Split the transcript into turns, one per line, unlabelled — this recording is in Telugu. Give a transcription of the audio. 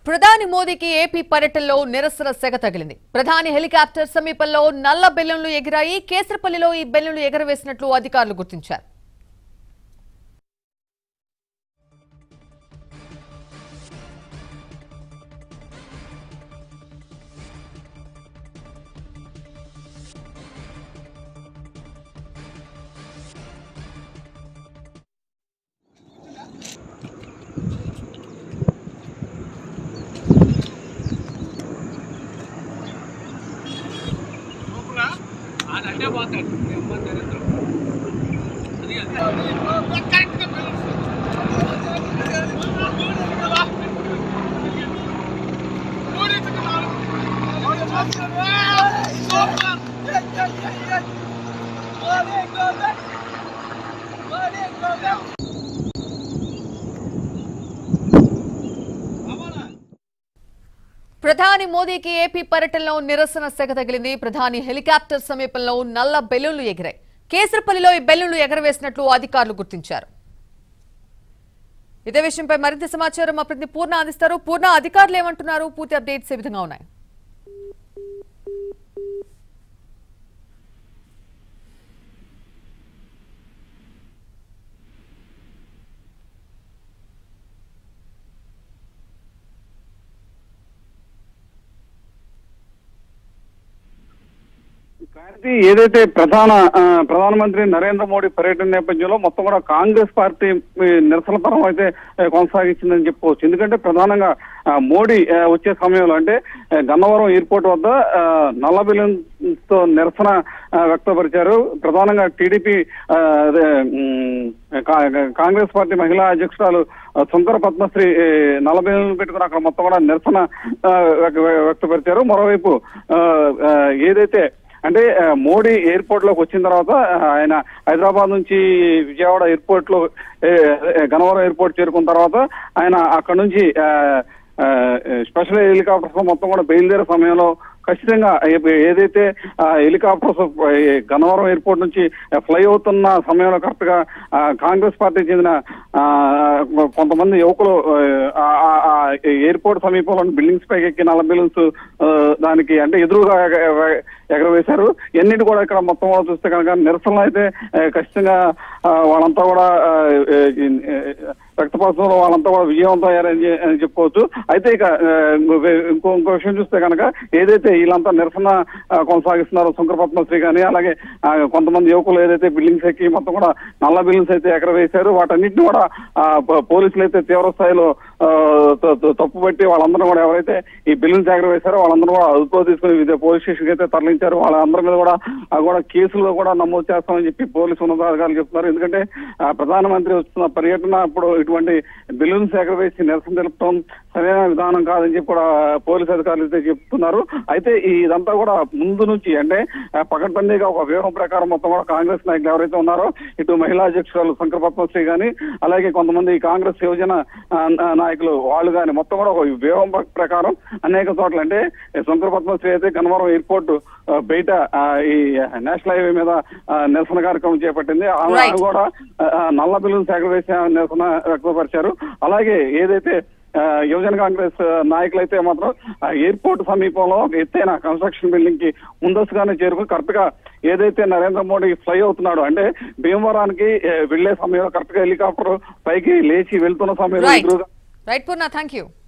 ప్రధాని మోదీకి ఏపీ పర్యటనలో నిరసన సెగ తగిలింది ప్రధాని హెలికాప్టర్ సమీపంలో నల్ల బెలూన్లు ఎగిరాయి కేసరపల్లిలో ఈ బెలూన్లు ఎగరవేసినట్లు అధికారులు గుర్తించారు
అదంటే పోతాడు అది అది
ప్రధాని మోదీకి ఏపీ పర్యటనలో నిరసన సెగ తగిలింది ప్రధాని హెలికాప్టర్ సమీపంలో నల్ల బెలూన్లు ఎగిరాయి కేసరపల్లిలో ఈ బెలూన్లు ఎగరవేసినట్లు అధికారులు గుర్తించారు ఇదే విషయంపై మరింత సమాచారం మా ప్రతినిధి పూర్ణ అందిస్తారు పూర్ణ అధికారులు ఏమంటున్నారు పూర్తి అప్డేట్స్ ఏ విధంగా ఉన్నాయి
క్లారిటీ ఏదైతే ప్రధాన ఆ, ప్రధానమంత్రి నరేంద్ర మోడీ పర్యటన నేపథ్యంలో మొత్తం కూడా కాంగ్రెస్ పార్టీ ఈ, నిరసన పరం అయితే ఆ, కొనసాగించిందని చెప్పుకోవచ్చు ఎందుకంటే ప్రధానంగా ఆ, మోడీ ఆ, వచ్చే సమయంలో అంటే ఆ, గన్నవరం ఎయిర్పోర్ట్ వద్ద ఆ, నల్ల బెలూన్ తో నిరసన ఆ, వ్యక్తపరిచారు ప్రధానంగా టీడీపీ ఆ, అదే, ఉమ్, కా- కాంగ్రెస్ పార్టీ మహిళా అధ్యక్షురాలు ఆ, శంకర పద్మశ్రీ ఏ, నల్ల బెలూన్లు పెట్టుకుని అక్కడ మొత్తం కూడా నిరసన ఆ, వ్యక్త- వ్యక్తపరిచారు మరోవైపు ఆ, ఆ, ఏదైతే అంటే ఆ, మోడీ ఎయిర్పోర్ట్ లోకి వచ్చిన తర్వాత ఆ, ఆయన హైదరాబాద్ నుంచి విజయవాడ ఎయిర్పోర్ట్ లో ఏ, ఏ, గన్నవరం ఎయిర్పోర్ట్ చేరుకున్న తర్వాత ఆయన అక్కడ నుంచి ఆ, ఆ, స్పెషల్ హెలికాప్టర్స్ మొత్తం కూడా బయలుదేరే సమయంలో ఖచ్చితంగా ఏ- ఏదైతే ఆ, హెలికాప్టర్స్ ఏ, గన్నవరం ఎయిర్పోర్ట్ నుంచి ఫ్లై అవుతున్న సమయంలో కరెక్ట్ గా ఆ, కాంగ్రెస్ పార్టీకి చెందిన ఆ, కొంతమంది యువకులు ఆ, ఆ, ఆ ఎయిర్పోర్ట్ సమీపంలో బిల్డింగ్స్ పైకి ఎక్కి నల్ల బిల్డింగ్స్ దానికి అంటే ఎదురుగా ఎగ- ఎగ- ఎగరవేశారు ఎన్నిటి కూడా ఇక్కడ మొత్తం కూడా చూస్తే కనుక నిరసనలు అయితే ఆ, ఖచ్చితంగా ఆ, వాళ్ళంతా కూడా ఆ, ఏ, ఏ, వ్యక్తపరచడంలో వాళ్ళంతా కూడా విజయవంతం అయ్యారని చె- అని చెప్పుకోవచ్చు అయితే ఇక ఆ, ఇంకో ఇంకో విషయం చూస్తే కనుక ఏదైతే వీళ్ళంతా నిరసన ఆ, కొనసాగిస్తున్నారో శంకర పద్మశ్రీ కానీ అలాగే ఆ, కొంతమంది యువకులు ఏదైతే బిల్డింగ్స్ ఎక్కి మొత్తం కూడా నల్ల బిల్డింగ్స్ అయితే ఎగరవేశారు వాటన్నిటిని కూడా ఆ, ప- పోలీసులు అయితే తీవ్ర స్థాయిలో ఆ, త- త- తప్పుపట్టి వాళ్ళందరూ కూడా ఎవరైతే ఈ బిల్డింగ్స్ ఎగరవేశారో వాళ్ళందరూ కూడా అదుపులో తీసుకుని వివిధ పోలీస్ స్టేషన్ అయితే తరలించారు వాళ్ళందరి మీద కూడా ఆ కూడా కేసులు కూడా నమోదు చేస్తామని చెప్పి పోలీసు ఉన్నతాధికారులు చెప్తున్నారు ఎందుకంటే ఆ, ప్రధానమంత్రి వస్తున్న పర్యటన అప్పుడు ఇటువంటి బిల్లున్స్ ఎగరవేసి నిరసన తెలుపడం సరైన విధానం కాదని చెప్పి కూడా పోలీసు అధికారులు అయితే చెప్తున్నారు అయితే ఈ ఇదంతా కూడా ముందు నుంచి అంటే ఆ, పకడ్బందీగా ఒక వ్యూహం ప్రకారం మొత్తం కూడా కాంగ్రెస్ నాయకులు ఎవరైతే ఉన్నారో ఇటు మహిళా అధ్యక్షురాలు శంకర పద్మశ్రీ గాని అలాగే కొంతమంది కాంగ్రెస్ యువజన ఆ, ఆ, నాయకులు వాళ్ళు కానీ మొత్తం కూడా ఒక వ్యూహం ప్ర- ప్రకారం అనేక చోట్ల అంటే శంకర పద్మశ్రీ అయితే గన్నవరం ఎయిర్పోర్ట్ ఆ, బయట ఆ, ఈ నేషనల్ హైవే మీద ఆ, నిరసన కార్యక్రమం చేపట్టింది ఆమె
Right.
కూడా ఆ, ఆ, నల్ల బిల్లును సేకరవేసి ఆమె నిరసన వ్యక్తపరిచారు అలాగే ఏదైతే ఆ, యువజన కాంగ్రెస్ నాయకులైతే మాత్రం ఆ ఎయిర్పోర్ట్ సమీపంలో ఒక ఎత్తైన కన్స్ట్రక్షన్ బిల్డింగ్ కి ముందస్తుగానే చేరుకుని కరెక్ట్ గా ఏదైతే నరేంద్ర మోడీ ఫ్లై అవుతున్నాడో అంటే భీమవరానికి ఏ, వెళ్లే సమయంలో కరెక్ట్ గా హెలికాప్టర్ పైకి లేచి వెళ్తున్న సమయంలో
రైట్
ఎదురుగా
రైట్ పూర్ణ థ్యాంక్ యూ